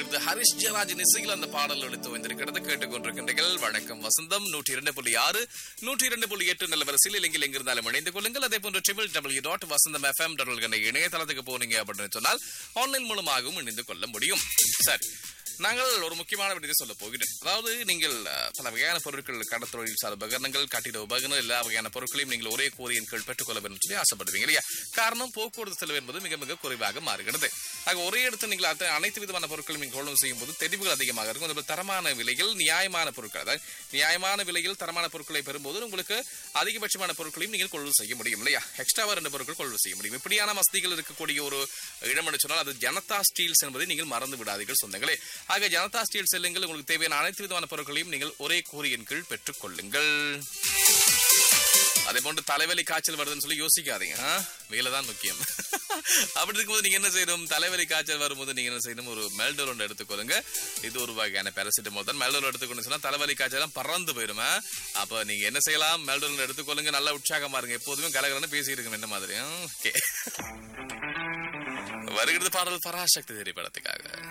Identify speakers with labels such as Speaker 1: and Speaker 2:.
Speaker 1: திரைப்படத்திலிருந்து ஹரிஷ் ஜெயராஜின் இசையில் அந்த பாடல் ஒழித்து வந்திருக்கிறது கேட்டுக்கொண்டிருக்கின்றீர்கள் வணக்கம் வசந்தம் நூற்றி இரண்டு புள்ளி ஆறு நூற்றி இரண்டு புள்ளி எட்டு நிலவரசில் இலங்கையில் எங்கிருந்தாலும் இணைந்து கொள்ளுங்கள் அதே போன்று triple W dot Vasantham FM dot இணையதளத்துக்கு போனீங்க அப்படின்னு சொன்னால் ஆன்லைன் மூலமாகவும் இணைந்து கொள்ள முடியும் சரி நாங்கள் ஒரு முக்கியமான விடயத்தை சொல்ல போகிறேன் அதாவது நீங்கள் அஹ், பல வகையான பொருட்கள் கடத்தொழில் சார் உபகரணங்கள் கட்டிட உபகரணம் எல்லா வகையான பொருட்களையும் நீங்கள் ஒரே கோரியின் கீழ் பெற்றுக்கொள்ள வேண்டும் சொல்லி ஆசைப்படுவீங்க இல்லையா காரணம் போக்குவரத்து செலவு என்பது மிக மிக குறைவாக மாறுகிறது ஆக ஒரே இடத்தில் நீங்கள் அத்த- அனைத்து விதமான பொருட்களையும் நீங்கள் கொள்ளும் செய்யும் போது தெரிவுகள் அதிகமாக இருக்கும் அதே போல தரமான விலையில் நியாயமான பொருட்கள் அதாவது நியாயமான விலையில் தரமான பொருட்களை பெறும்போது உங்களுக்கு அதிகபட்சமான பொருட்களையும் நீங்கள் கொள்ளும் செய்ய முடியும் இல்லையா எக்ஸ்ட்ராவா ரெண்டு பொருட்கள் கொள்ளும் செய்ய முடியும் இப்படியான வசதிகள் இருக்கக்கூடிய ஒரு இடம் என்று சொன்னால் அது ஜனதா ஸ்டீல்ஸ் என்பதை நீங்கள் மறந்து விடாதீர்கள் சொந்தங்களே ஆக ஜனதா ஸ்டீல் செல்லுங்கள் உங்களுக்கு தேவையான அனைத்து விதமான பொருட்களையும் நீங்கள் ஒரே கூறியின் கீழ் பெற்றுக் கொள்ளுங்கள் அதே போன்று தலைவலி காய்ச்சல் வருதுன்னு சொல்லி யோசிக்காதீங்க ஆ? வேலை தான் முக்கியம் அப்படி இருக்கும்போது நீங்க என்ன செய்யணும் தலைவலி காய்ச்சல் வரும்போது நீங்க என்ன செய்யணும் ஒரு மெல்டோல் ஒன்று எடுத்துக்கொள்ளுங்க இது ஒரு வகையான பேராசிட்டமால் தான் மெல்டோல் எடுத்துக்கொண்டு சொன்னா தலைவலி காய்ச்சல் எல்லாம் பறந்து போயிருமா அப்ப நீங்க என்ன செய்யலாம் மெல்டோல் எடுத்துக்கொள்ளுங்க நல்லா உற்சாகமா இருங்க எப்போதுமே கலகலன்னு பேசிட்டு இருக்கணும் என்ன மாதிரி ஓகே வருகிறது பாடல் பராசக்தி திரைப்படத்துக்காக